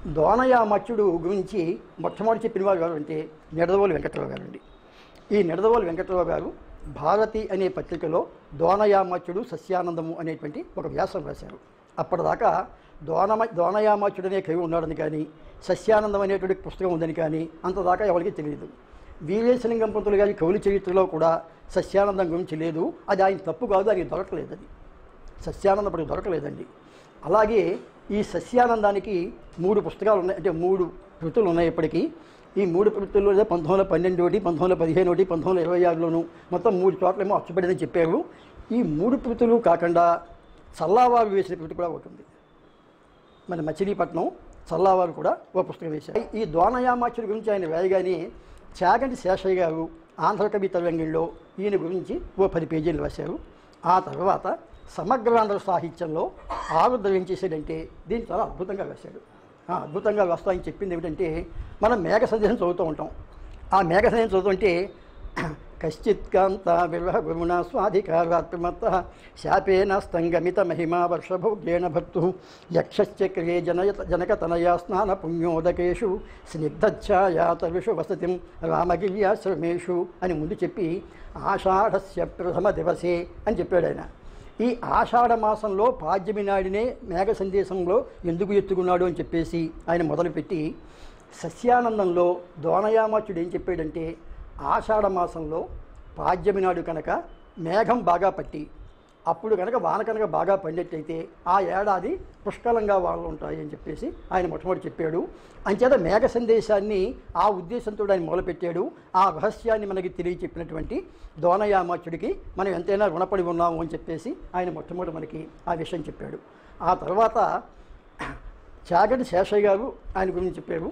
దోనయామచ్యుడు గురించి మొట్టమొదటి చెప్పిన వారు ఎవరు అంటే నిడదవోలు వెంకటరావు గారు అండి ఈ నిడదవోలు వెంకటరావు గారు భారతి అనే పత్రికలో దోనయామచ్యుడు సస్యానందము అనేటువంటి ఒక వ్యాసం రాశారు అప్పటిదాకా దోనమ దోనయామచ్యుడు అనే కవి ఉన్నాడని కానీ సస్యానందం అనేటువంటి పుస్తకం ఉందని కానీ అంతదాకా ఎవరికి తెలియదు వీరేశలింగం పంతులు గారి కవుల చరిత్రలో కూడా సస్యానందం గురించి లేదు అది ఆయన తప్పు కాదు అది దొరకలేదు అది సస్యానందం అప్పటికి దొరకలేదండి అలాగే ఈ సస్యానందానికి మూడు పుస్తకాలు ఉన్నాయి అంటే మూడు కృతులు ఉన్నాయి ఇప్పటికీ ఈ మూడు కృతుల్లో పంతొమ్మిది వందల పన్నెండు ఒకటి పంతొమ్మిది వందల పదిహేను ఒకటి పంతొమ్మిది వందల ఇరవై ఆరులోను మొత్తం మూడు చోట్లేమో అచ్చుపడిందని చెప్పారు ఈ మూడు కృతులు కాకుండా చల్లావారు వేసిన కృతి కూడా ఒకటి ఉంది మన మచిలీపట్నం చల్లావారు కూడా ఓ పుస్తకం వేశారు ఈ ద్వానయామాచుడి గురించి ఆయన వేయగానే చాగంటి శేషయ్య గారు ఆంధ్ర కవి తరంగిణిలో ఈయన గురించి ఓ పది పేజీలు రాశారు ఆ తర్వాత సమగ్రాంధ్ర సాహిత్యంలో ఆరుద్ర ఏం చేశాడంటే దీన్ని చాలా అద్భుతంగా రాశాడు ఆ అద్భుతంగా రాస్తూ ఆయన చెప్పింది ఏమిటంటే మనం మేఘ సందేశం చదువుతూ ఉంటాం ఆ మేఘ సందేశం చదువుతుంటే కశ్చిత్ కాంత విరహ గురుణ స్వాధికారాత్మత శాపేన స్తంగమిత మహిమా వర్షభోగ్యేన భక్తు యక్షశ్చక్రే జనయత జనకతనయా స్నాన పుణ్యోదకేషు స్నిగ్ధఛాయాతవిషు వసతిం రామగిర్యాశ్రమేషు అని ముందు చెప్పి ఆషాఢస్య ప్రథమ దివసే అని చెప్పాడు ఆయన ఈ ఆషాఢ మాసంలో పాడ్యమి నాడినే మేఘ సందేశంలో ఎందుకు ఎత్తుకున్నాడు అని చెప్పేసి ఆయన మొదలుపెట్టి సస్యానందంలో దోనయామాచుడు ఏం చెప్పాడంటే ఆషాఢ మాసంలో పాడ్యమి నాడు కనుక మేఘం బాగా పట్టి అప్పుడు కనుక వాన కనుక బాగా పడినట్టయితే ఆ ఏడాది పుష్కలంగా వాళ్ళు ఉంటాయి అని చెప్పేసి ఆయన మొట్టమొదటి చెప్పాడు అంచేత మేఘ సందేశాన్ని ఆ ఉద్దేశంతో ఆయన మొదలుపెట్టాడు ఆ రహస్యాన్ని మనకి తెలియ చెప్పినటువంటి దోనయామాచుడికి మనం ఎంతైనా రుణపడి ఉన్నాము అని చెప్పేసి ఆయన మొట్టమొదటి మనకి ఆ విషయం చెప్పాడు ఆ తర్వాత చాగటి శేషయ్య గారు ఆయన గురించి చెప్పారు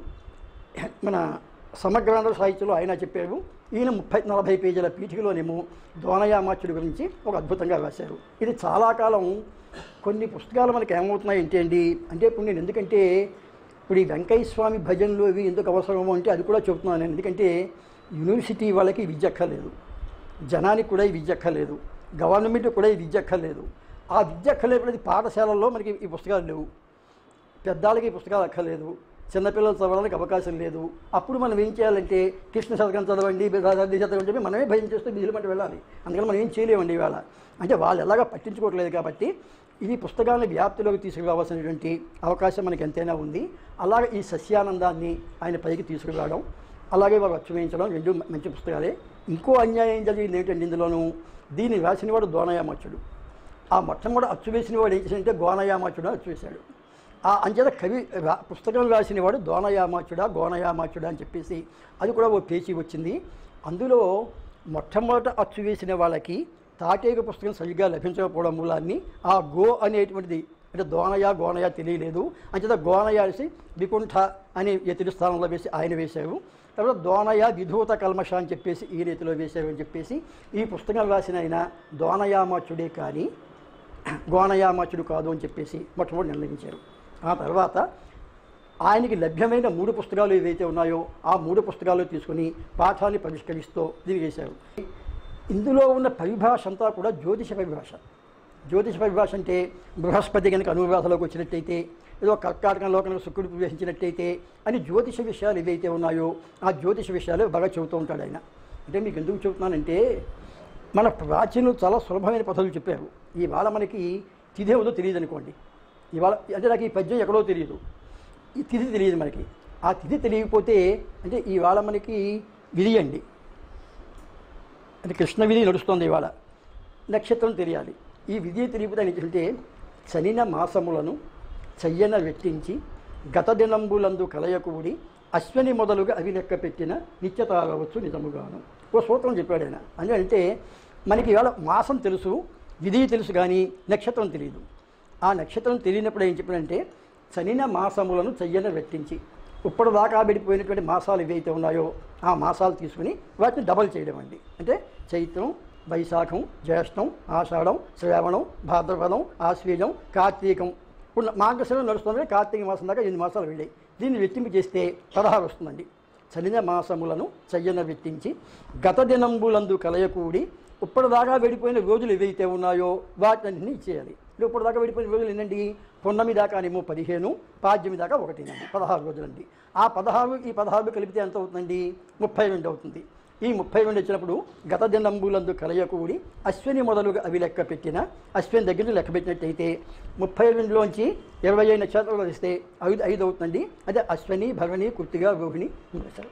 మన సమగ్రాంధ్ర సాహిత్యంలో ఆయన చెప్పారు ఈయన ముప్పై నలభై పేజీల పీఠికలోనేమో దోనయామాచుడి గురించి ఒక అద్భుతంగా రాశారు ఇది చాలా కాలం కొన్ని పుస్తకాలు మనకి ఏమవుతున్నాయి అంటే అండి అంటే ఇప్పుడు నేను ఎందుకంటే ఇప్పుడు ఈ వెంకయ్య స్వామి భజనలు ఇవి ఎందుకు అవసరమో అంటే అది కూడా చెబుతున్నాను నేను ఎందుకంటే యూనివర్సిటీ వాళ్ళకి విద్య అక్కర్లేదు జనానికి కూడా ఈ విద్య అక్కర్లేదు గవర్నమెంట్ కూడా ఈ విద్య అక్కర్లేదు ఆ విద్య అక్కర్లేకపోతే పాఠశాలల్లో మనకి ఈ పుస్తకాలు లేవు పెద్దాళ్ళకి ఈ పుస్తకాలు అక్కర్లేదు చిన్నపిల్లలు చదవడానికి అవకాశం లేదు అప్పుడు మనం ఏం చేయాలంటే కృష్ణ శతకం చదవండి రాజాది శతకం చెప్పి మనమే భయం చేస్తూ బిజులు పంట వెళ్ళాలి అందుకని మనం ఏం చేయలేమండి ఇవాళ అంటే వాళ్ళు ఎలాగా పట్టించుకోవట్లేదు కాబట్టి ఈ పుస్తకాలను వ్యాప్తిలోకి తీసుకురావాల్సినటువంటి అవకాశం మనకి ఎంతైనా ఉంది అలాగే ఈ సస్యానందాన్ని ఆయన పైకి తీసుకురావడం అలాగే వారు అచ్చువేయించడం రెండు మంచి పుస్తకాలే ఇంకో అన్యాయం జరిగింది ఏంటంటే ఇందులోనూ దీన్ని రాసినవాడు దోనయామచ్చుడు ఆ మొట్టమొదటి అచ్చు వేసిన వాడు ఏం చేశాడంటే గోనయామాచుడు అచ్చు వేశాడు ఆ అంచేత కవి రా- పుస్తకం రాసిన వాడు దోనయామాచుడా గోనయామాచుడా అని చెప్పేసి అది కూడా ఓ పేచీ వచ్చింది అందులో మొట్టమొదట అచ్చు వేసిన వాళ్ళకి తాటేక పుస్తకం సరిగ్గా లభించకపోవడం మూలాన్ని ఆ గో అనేటువంటిది అంటే దోనయ గోనయ తెలియలేదు అంచేత గోనయ అనేసి వికుంఠ అని ఎతిరి స్థానంలో వేసి ఆయన వేశారు తర్వాత దోనయ విధూత కల్మష అని చెప్పేసి ఈ రీతిలో వేశారు అని చెప్పేసి ఈ పుస్తకం రాసిన ఆయన దోనయామాచుడే కానీ గోనయామాచుడు కాదు అని చెప్పేసి మొట్టమొదటి నిర్ణయించారు ఆ తర్వాత ఆయనకి లభ్యమైన మూడు పుస్తకాలు ఏవైతే ఉన్నాయో ఆ మూడు పుస్తకాలు తీసుకుని పాఠాన్ని పరిష్కరిస్తూ దీన్ని చేశారు ఇందులో ఉన్న పరిభాష అంతా కూడా జ్యోతిష పరిభాష జ్యోతిష పరిభాష అంటే బృహస్పతి కనుక అనురాధలోకి వచ్చినట్టయితే ఏదో కర్కాటకంలో కనుక శుక్రుడు ప్రవేశించినట్టయితే అని జ్యోతిష విషయాలు ఏవైతే ఉన్నాయో ఆ జ్యోతిష విషయాలు బాగా చెబుతూ ఉంటాడు ఆయన అంటే మీకు ఎందుకు చెబుతున్నానంటే మన ప్రాచీనులు చాలా సులభమైన పద్ధతులు చెప్పారు ఇవాళ మనకి తిథి ఏదో తెలియదు అనుకోండి ఇవాళ అంటే నాకు ఈ పద్యం ఎక్కడో తెలియదు ఈ తిథి తెలియదు మనకి ఆ తిథి తెలియకపోతే అంటే ఇవాళ మనకి విధి అండి అంటే కృష్ణ విధి నడుస్తుంది ఇవాళ నక్షత్రం తెలియాలి ఈ విధి తెలియకపోతే ఆయన ఏంటంటే చనిన మాసములను చెయ్యన వెట్టించి గత దినంబులందు కలయకూడి అశ్వని మొదలుగా అవి లెక్క పెట్టిన నిత్యతాగవచ్చు నిజముగాను ఓ సూత్రం చెప్పాడు ఆయన అంటే అంటే మనకి ఇవాళ మాసం తెలుసు విధి తెలుసు కానీ నక్షత్రం తెలియదు ఆ నక్షత్రం తెలియనప్పుడు ఏం చెప్పాడంటే చనిన మాసములను చెయ్యన వెట్టించి ఇప్పటిదాకా విడిపోయినటువంటి మాసాలు ఏవైతే ఉన్నాయో ఆ మాసాలు తీసుకుని వాటిని డబల్ చేయడం అండి అంటే చైత్రం వైశాఖం జ్యేష్టం ఆషాఢం శ్రావణం భాద్రపదం ఆశ్వీజం కార్తీకం ఇప్పుడు మార్గశిరం నడుస్తుంది కార్తీక మాసం దాకా ఎనిమిది మాసాలు వెళ్ళాయి దీన్ని వెట్టింపు చేస్తే పదహారు వస్తుందండి చలిన మాసములను చెయ్యన వెట్టించి గత దినంబులందు కలయకూడి ఇప్పటిదాకా వెళ్ళిపోయిన రోజులు ఏవైతే ఉన్నాయో వాటిని ఇచ్చేయాలి ఇప్పటిదాకా వెళ్ళిపోయిన రోజులు ఏంటండి పున్నమి దాకానేమో పదిహేను పాడ్యమి దాకా ఒకటినండి పదహారు రోజులండి ఆ పదహారు ఈ పదహారు కలిపితే ఎంత అవుతుందండి ముప్పై రెండు అవుతుంది ఈ ముప్పై రెండు వచ్చినప్పుడు గత దినంబులందు కలయకూడి అశ్విని మొదలుగా అవి లెక్క పెట్టిన అశ్విని దగ్గర లెక్క పెట్టినట్టయితే ముప్పై రెండులోంచి ఇరవై ఐదు నక్షత్రాలు వస్తే ఐదు ఐదు అవుతుందండి అదే అశ్విని భరణి కుర్తిగా రోహిణి మృగశిర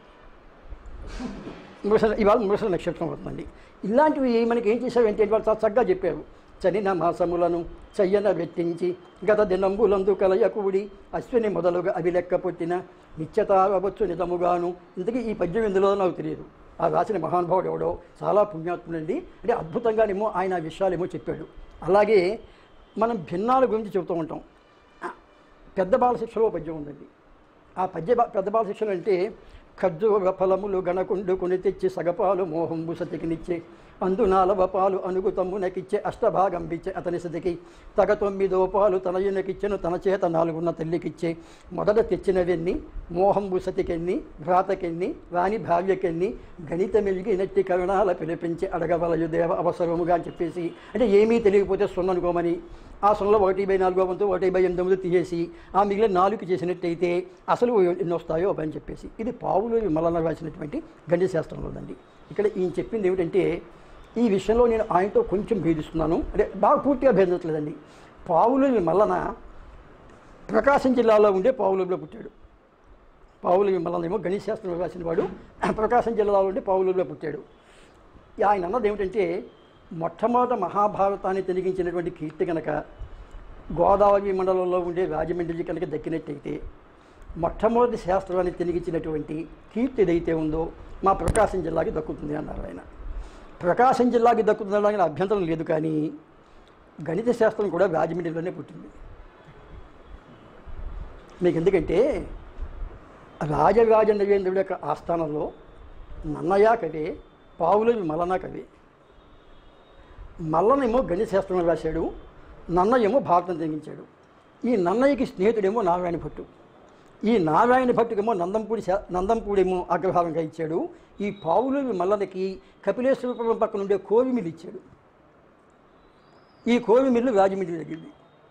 మృగశిర ఇవాళ మృగశిర నక్షత్రం అవుతుందండి ఇలాంటివి మనకి ఏం చేశారు అంటే వాళ్ళు చాలా చక్కగా చెప్పారు చనిన మాసములను చెయ్యన వెట్టించి గత దినంబులందు కలయకూడి అశ్విని మొదలుగా అవి లెక్క పుట్టిన నిత్యత అవ్వచ్చు నిజముగాను ఇంతకీ ఈ పద్యం ఎందులో నాకు తెలియదు ఆ రాసిన మహానుభావుడు ఎవడో చాలా పుణ్యాత్ముడండి అంటే అద్భుతంగానేమో ఆయన ఆ విషయాలేమో చెప్పాడు అలాగే మనం భిన్నాల గురించి చెబుతూ ఉంటాం పెద్ద బాల శిక్షలో పద్యం ఉందండి ఆ పద్య బా- పెద్ద బాల శిక్షలు అంటే ఖర్జూర ఫలములు గణకుండు కొని తెచ్చి సగపాలు మోహంబు సతికినిచ్చే అందునాలవ పాలు అనుగు తమ్మునకిచ్చే అష్టభాగం పిచ్చే అతని సతికి తగ తొమ్మిదో పాలు తనయునకిచ్చెను తన చేత నాలుగున్న తల్లికిచ్చే మొదట తెచ్చినవెన్ని మోహంబు సతికెన్ని భ్రాతకెన్ని వాని భార్యకెన్ని గణిత మెలిగినట్టి కరుణాల పిలిపించి అడగవలయు దేవ అవసరముగా అని చెప్పేసి అంటే ఏమీ తెలియకపోతే సున్ననుకోమని ఆ సున్నలో ఒకటి బై నాలుగో వంతు ఒకటి బై ఎనిమిది తీసేసి ఆ మిగిలిన నాలుగు చేసినట్టయితే అసలు ఎన్ని వస్తాయో అని చెప్పేసి ఇది పావులు మల్లన రాసినటువంటి గణిత శాస్త్రంలో ఉందండి ఇక్కడ ఈయన చెప్పింది ఏమిటంటే ఈ విషయంలో నేను ఆయనతో కొంచెం భేదిస్తున్నాను అంటే బాగా పూర్తిగా భేదించలేదండి పావులు మల్లన ప్రకాశం జిల్లాలో ఉండే పావులలో పుట్టాడు పావులు మల్లనేమో గణిత శాస్త్రం రాసిన వాడు ప్రకాశం జిల్లాలో ఉండే పావులలో పుట్టాడు ఆయన అన్నది ఏమిటంటే మొట్టమొదట మహాభారతాన్ని తెలిగించినటువంటి కీర్తి కనుక గోదావరి మండలంలో ఉండే రాజమండ్రి కనుక దక్కినట్టయితే మొట్టమొదటి శాస్త్రాన్ని తెలిగించినటువంటి కీర్తి ఏదైతే ఉందో మా ప్రకాశం జిల్లాకి దక్కుతుంది అన్నారు ఆయన ప్రకాశం జిల్లాకి దక్కుతుందనడానికి అభ్యంతరం లేదు కానీ గణిత శాస్త్రం కూడా రాజమండ్రిలోనే పుట్టింది మీకు ఎందుకంటే రాజరాజ నరేంద్రుడి యొక్క ఆస్థానంలో నన్నయ్య కవి పావులవి మల్లన కవి మల్లనేమో గణిత శాస్త్రం రాశాడు నన్నయ్యేమో భారతం తెగించాడు ఈ నన్నయ్యకి స్నేహితుడేమో నారాయణ భట్టు ఈ నారాయణ భట్టుకేమో నందంపూడి శా నందంపూడేమో అగ్రహారంగా ఇచ్చాడు ఈ పావులవి మల్లనకి కపిలేశ్వరపురం పక్కన ఉండే కోవిమిల్లు ఇచ్చాడు ఈ కోవిమిల్లు రాజమండ్రి తగ్గింది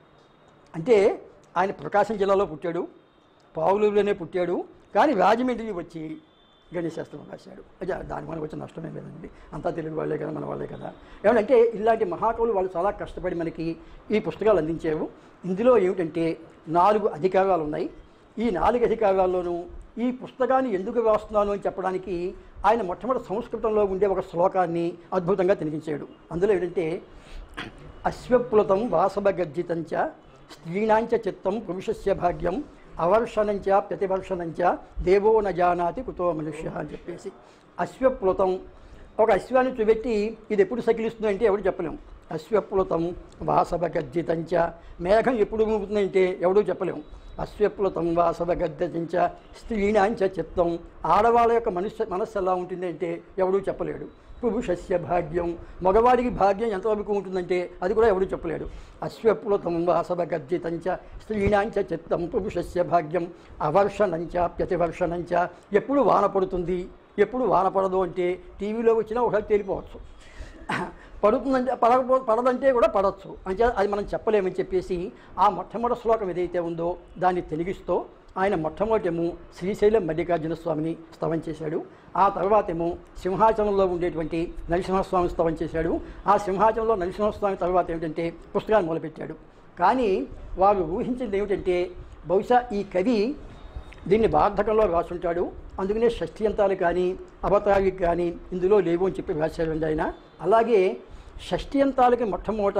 అంటే ఆయన ప్రకాశం జిల్లాలో పుట్టాడు పావులూరులోనే పుట్టాడు కానీ రాజమండ్రి వచ్చి గణిత శాస్త్రం రాశాడు అదే దాని వల్ల వచ్చే నష్టమే లేదండి అంతా తెలుగు వాళ్ళే కదా మన వాళ్ళే కదా ఏమంటే ఇలాంటి మహాకవులు వాళ్ళు చాలా కష్టపడి మనకి ఈ పుస్తకాలు అందించారు ఇందులో ఏమిటంటే నాలుగు అధికారాలు ఉన్నాయి ఈ నాలుగు అధికారాల్లోనూ ఈ పుస్తకాన్ని ఎందుకు రాస్తున్నాను అని చెప్పడానికి ఆయన మొట్టమొదటి సంస్కృతంలో ఉండే ఒక శ్లోకాన్ని అద్భుతంగా తినిగించాడు అందులో ఏంటంటే అశ్వప్లుతం వాసవగర్జితంచ స్త్రీణాంచ చిత్తం పురుషస్య భాగ్యం అవర్షణంచ ప్రతివర్షణంచ దేవో న జానాతి కుతో మనుష్య అని చెప్పేసి అశ్వప్లుతం ఒక అశ్వాన్ని చూపెట్టి ఇది ఎప్పుడు సకిలిస్తుంది అంటే ఎవడు చెప్పలేం అశ్వప్లుతం వాసవగర్జితంచ మేఘం ఎప్పుడు మూగుతుందంటే ఎవడూ చెప్పలేం అశ్వప్లుతం వాసవగర్జితంచ స్త్రీణాంచ చిత్తం ఆడవాళ్ళ యొక్క మనస్సు మనస్సు ఎలా ఉంటుంది అంటే ఎవడూ చెప్పలేడు పురుషస్య భాగ్యం మగవాడికి భాగ్యం ఎంతవరకు ఉంటుందంటే అది కూడా ఎవడు చెప్పలేడు అశ్వప్లుతం వాసవగర్జితంచ స్త్రీణాంచ చిత్తం పురుషస్య భాగ్యం అవర్షణంచ ప్రతివర్షణంచ ఎప్పుడు వాన పడుతుంది ఎప్పుడు వాన పడదు అంటే టీవీలో వచ్చినా ఒకసారి తేలిపోవచ్చు పడుతుందంటే పడకపో పడదంటే కూడా పడవచ్చు అంటే అది మనం చెప్పలేమని చెప్పేసి ఆ మొట్టమొదటి శ్లోకం ఏదైతే ఉందో దాన్ని తెలిగిస్తూ ఆయన మొట్టమొదటేమో శ్రీశైలం మల్లికార్జున స్వామిని స్తవం చేశాడు ఆ తర్వాతేమో సింహాచలంలో ఉండేటువంటి నరసింహస్వామి స్తవం చేశాడు ఆ సింహాచలంలో నరసింహస్వామి తర్వాత ఏమిటంటే పుస్తకాన్ని మొదలుపెట్టాడు కానీ వారు ఊహించింది ఏమిటంటే బహుశా ఈ కవి దీన్ని వార్ధకంలో రాసుంటాడు అందుకనే షష్ఠియంతాలు కానీ అవతారికి కానీ ఇందులో లేవు అని చెప్పి రాశారండి ఆయన అలాగే షష్ఠియంతాలకి మొట్టమొదట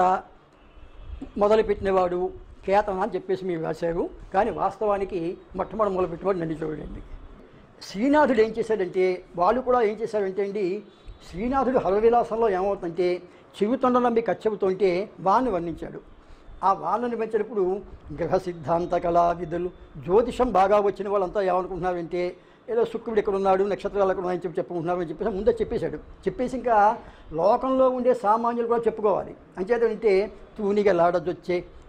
మొదలుపెట్టినవాడు కేతన అని చెప్పేసి మీరు రాశారు కానీ వాస్తవానికి మొట్టమొదటి మొదలుపెట్టినవాడు నన్ను చూడండి శ్రీనాథుడు ఏం చేశాడంటే వాళ్ళు కూడా ఏం చేశారంటే అండి శ్రీనాథుడు హరవిలాసంలో ఏమవుతుందంటే చెవితొండ నమ్మి కచ్చెబుతుంటే వాణ్ణి వర్ణించాడు ఆ వాళ్ళని పెంచినప్పుడు గ్రహ సిద్ధాంత కళా విధులు జ్యోతిషం బాగా వచ్చిన వాళ్ళంతా ఏమనుకుంటున్నారంటే ఏదో శుక్రుడు ఇక్కడ ఉన్నాడు నక్షత్రాలు ఎక్కడ ఉన్నాయని చెప్పి చెప్పుకుంటున్నారు అని చెప్పేసి ముందే చెప్పేశాడు చెప్పేసి ఇంకా లోకంలో ఉండే సామాన్యులు కూడా చెప్పుకోవాలి అంచేతంటే తూనిగ లాడదొచ్చే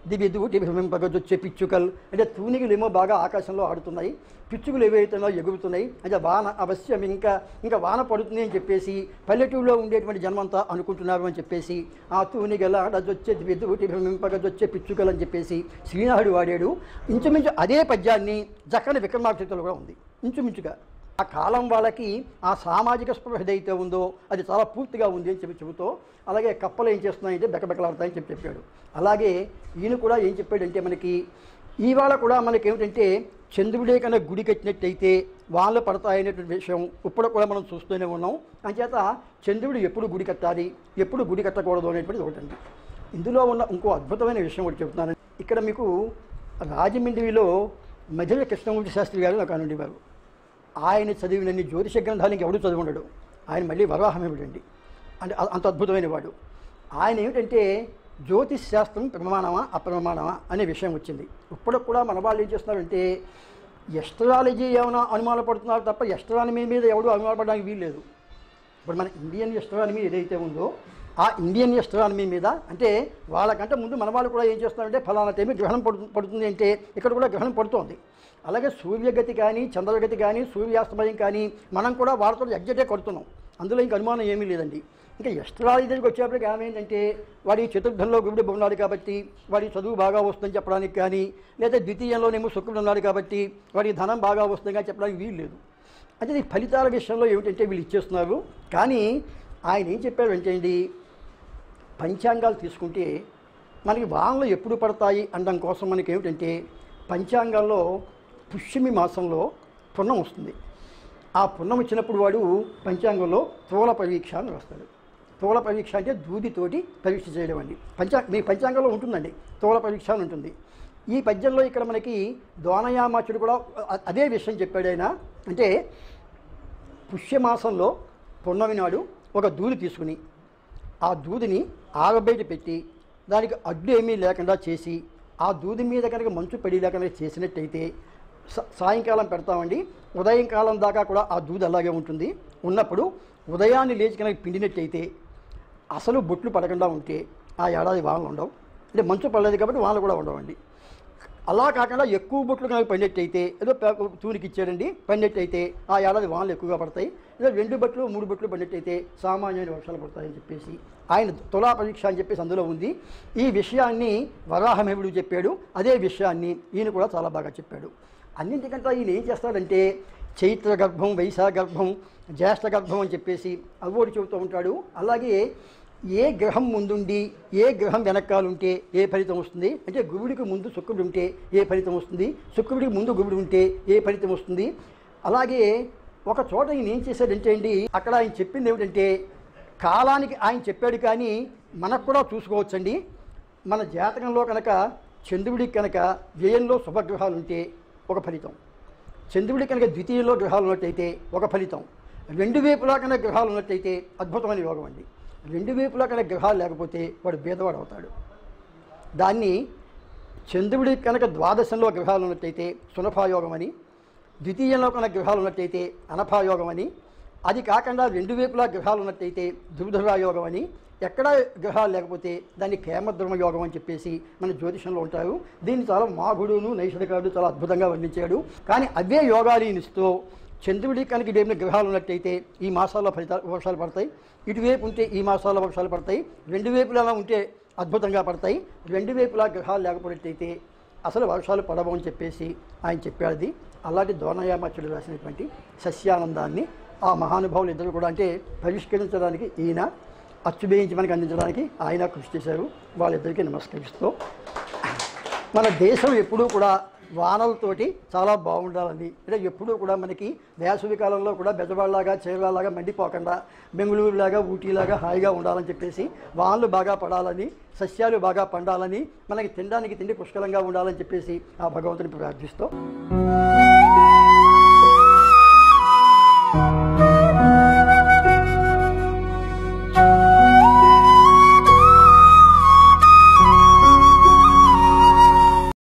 దివి దూటి భ్రమింపగదొచ్చే పిచ్చుకలు అంటే తూనికలేమో బాగా ఆకాశంలో ఆడుతున్నాయి పిచ్చుకలు ఏవైతున్నాయో ఎగురుతున్నాయి అంటే వాన అవశ్యం ఇంకా ఇంకా వాన పడుతుంది అని చెప్పేసి పల్లెటూరులో ఉండేటువంటి జన్మంతా అనుకుంటున్నారు అని చెప్పేసి ఆ తూనిగల ఆడదొచ్చే దివి దూటి భ్రమింపగదొచ్చే పిచ్చుకలు అని చెప్పేసి శ్రీనాథుడు వాడాడు ఇంచుమించు అదే పద్యాన్ని జక్కని విక్రమార్చితలో కూడా ఉంది ఇంచుమించుగా ఆ కాలం వాళ్ళకి ఆ సామాజిక స్పృహ ఏదైతే ఉందో అది చాలా పూర్తిగా ఉంది అని చెప్పి చెబుతూ అలాగే కప్పలు ఏం చేస్తున్నాయంటే బెకబెకలాడతాయని చెప్పి చెప్పాడు అలాగే ఈయన కూడా ఏం చెప్పాడంటే మనకి ఇవాళ కూడా మనకి ఏమిటంటే చంద్రుడే కన్నా గుడి కట్టినట్టయితే వాళ్ళు పడతాయనేటువంటి విషయం ఇప్పుడు కూడా మనం చూస్తూనే ఉన్నాం అంచేత చంద్రుడు ఎప్పుడు గుడి కట్టాలి ఎప్పుడు గుడి కట్టకూడదు అనేటువంటిది ఒకటండి ఇందులో ఉన్న ఇంకో అద్భుతమైన విషయం ఒకటి చెప్తున్నాను ఇక్కడ మీకు రాజమండ్రిలో మధ్య కృష్ణమూర్తి శాస్త్రి గారు నాకు అనుండేవారు ఆయన చదివినన్ని జ్యోతిష గ్రంథాలు ఇంకెవడు చదివి ఉండడు ఆయన మళ్ళీ వరాహమేమిటండి అంటే అ- అంత అద్భుతమైన వాడు ఆయన ఏమిటంటే జ్యోతిష్ శాస్త్రం ప్రమాణమా అప్రమాణమా అనే విషయం వచ్చింది ఇప్పుడు కూడా మన వాళ్ళు ఏం చేస్తున్నారంటే ఎస్ట్రాలజీ ఏమైనా అనుమాన పడుతున్నారు తప్ప ఎస్ట్రానమీ మీద ఎవడు అనుమానపడడానికి వీలు లేదు ఇప్పుడు మన ఇండియన్ ఎస్ట్రానమీ ఏదైతే ఉందో ఆ ఇండియన్ ఎస్ట్రానమీ మీద అంటే వాళ్ళకంటే ముందు మన వాళ్ళు కూడా ఏం చేస్తున్నారంటే ఫలానా టైం గ్రహణం పడుతుంది పడుతుంది అంటే ఇక్కడ కూడా గ్రహణం పడుతోంది అలాగే సూర్యగతి కానీ చంద్రగతి కానీ సూర్యాస్తమయం కానీ మనం కూడా వాళ్ళతో ఎగ్జటే కొడుతున్నాం అందులో ఇంక అనుమానం ఏమీ లేదండి ఇంకా ఎస్ట్రాలజీ దగ్గరికి వచ్చేప్పటికి ఏమైందంటే వాడి చతుర్థంలో గురుడు ఉన్నాడు కాబట్టి వాడి చదువు బాగా వస్తుందని చెప్పడానికి కానీ లేదా ద్వితీయంలోనేమో శుక్రుడు ఉన్నాడు కాబట్టి వాడి ధనం బాగా వస్తుందని కానీ చెప్పడానికి వీలు లేదు అంటే ఈ ఫలితాల విషయంలో ఏమిటంటే వీళ్ళు ఇచ్చేస్తున్నారు కానీ ఆయన ఏం చెప్పారు అంటే అండి పంచాంగాలు తీసుకుంటే మనకి వానలు ఎప్పుడు పడతాయి అనడం కోసం మనకి ఏమిటంటే పంచాంగాల్లో పుష్యమి మాసంలో పున్నం వస్తుంది ఆ పున్నం వచ్చినప్పుడు వాడు పంచాంగంలో తోల పరీక్ష అని వస్తాడు తోల పరీక్ష అంటే దూదితోటి పరీక్ష చేయడం అండి పంచా మీ పంచాంగంలో ఉంటుందండి తోల పరీక్ష అని ఉంటుంది ఈ పద్యంలో ఇక్కడ మనకి దోనయామాచుడు కూడా అ- అదే విషయం చెప్పాడు ఆయన అంటే పుష్యమాసంలో పున్నమి నాడు ఒక దూది తీసుకుని ఆ దూదిని ఆరబయట పెట్టి దానికి అడ్డు ఏమీ లేకుండా చేసి ఆ దూది మీద కనుక మంచు పడి లేకుండా చేసినట్టయితే సా- సాయంకాలం పెడతామండి ఉదయం కాలం దాకా కూడా ఆ దూది అలాగే ఉంటుంది ఉన్నప్పుడు ఉదయాన్నే లేచి కనుక పిండినట్టయితే అసలు బొట్లు పడకుండా ఉంటే ఆ ఏడాది వానలు ఉండవు అంటే మంచు పడలేదు కాబట్టి వానలు కూడా ఉండవండి అలా కాకుండా ఎక్కువ బొట్లు కనుక పడినట్టయితే ఏదో పే- తూనికి ఇచ్చాడండి పడినట్టయితే ఆ ఏడాది వానలు ఎక్కువగా పడతాయి ఏదో రెండు బట్లు మూడు బట్లు పడినట్టయితే సామాన్యమైన వర్షాలు పడతాయని చెప్పేసి ఆయన తులా పరీక్ష అని చెప్పేసి అందులో ఉంది ఈ విషయాన్ని వరాహమేవుడు చెప్పాడు అదే విషయాన్ని ఈయన కూడా చాలా బాగా చెప్పాడు అన్నింటికంటే ఈయన ఏం చేస్తాడంటే చైత్ర గర్భం వైశాఖ గర్భం జ్యేష్ఠ గర్భం అని చెప్పేసి అవోడు చెబుతూ ఉంటాడు అలాగే ఏ గ్రహం ముందుండి ఏ గ్రహం వెనకాలుంటే ఏ ఫలితం వస్తుంది అంటే గురుడికి ముందు శుక్రుడు ఉంటే ఏ ఫలితం వస్తుంది శుక్రుడికి ముందు గురుడు ఉంటే ఏ ఫలితం వస్తుంది అలాగే ఒక చోట ఈయన ఏం చేశాడంటే అండి అక్కడ ఆయన చెప్పింది ఏమిటంటే కాలానికి ఆయన చెప్పాడు కానీ మనకు కూడా చూసుకోవచ్చండి మన జాతకంలో కనుక చంద్రుడికి కనుక వ్యయంలో శుభగ్రహాలు ఉంటే ఒక ఫలితం చంద్రుడి కనుక ద్వితీయంలో గ్రహాలు ఉన్నట్టయితే ఒక ఫలితం రెండు వైపులా కనుక గ్రహాలు ఉన్నట్టయితే అద్భుతమైన యోగం అండి రెండు వైపులా కనుక గ్రహాలు లేకపోతే వాడు భేదవాడు అవుతాడు దాన్ని చంద్రుడి కనుక ద్వాదశంలో గ్రహాలు ఉన్నట్టయితే సునఫాయోగం అని ద్వితీయంలో కనుక గ్రహాలు ఉన్నట్టయితే అనఫాయోగం అని అది కాకుండా రెండు వైపులా గ్రహాలు ఉన్నట్టయితే దుర్ధరాయోగం అని ఎక్కడ గ్రహాలు లేకపోతే దాన్ని కేమద్రమ యోగం అని చెప్పేసి మన జ్యోతిషంలో ఉంటారు దీన్ని చాలా మాఘుడును నైషధికారుడు చాలా అద్భుతంగా వర్ణించాడు కానీ అవే యోగాలు ఇస్తూ చంద్రుడి కనుక ఇదేమైనా గ్రహాలు ఉన్నట్టయితే ఈ మాసాల్లో ఫలితాలు వర్షాలు పడతాయి ఇటువైపు ఉంటే ఈ మాసాల్లో వర్షాలు పడతాయి రెండు వైపులా ఉంటే అద్భుతంగా పడతాయి రెండు వైపులా గ్రహాలు లేకపోయినట్టయితే అసలు వర్షాలు పడవు అని చెప్పేసి ఆయన చెప్పాడు అలాంటి దోనయామాచుడు రాసినటువంటి సస్యానందాన్ని ఆ మహానుభావులు ఇద్దరు కూడా అంటే పరిష్కరించడానికి ఈయన అచ్చుబేయించి మనకి అందించడానికి ఆయన కృషి చేశారు వాళ్ళిద్దరికీ నమస్కరిస్తూ మన దేశం ఎప్పుడూ కూడా వానలతోటి చాలా బాగుండాలని అంటే ఎప్పుడూ కూడా మనకి వేసవి కాలంలో కూడా బెజవాడలాగా చేరలాగా మండిపోకుండా బెంగళూరులాగా ఊటీలాగా హాయిగా ఉండాలని చెప్పేసి వానలు బాగా పడాలని సస్యాలు బాగా పండాలని మనకి తినడానికి తిండి పుష్కలంగా ఉండాలని చెప్పేసి ఆ భగవంతుని ప్రార్థిస్తూ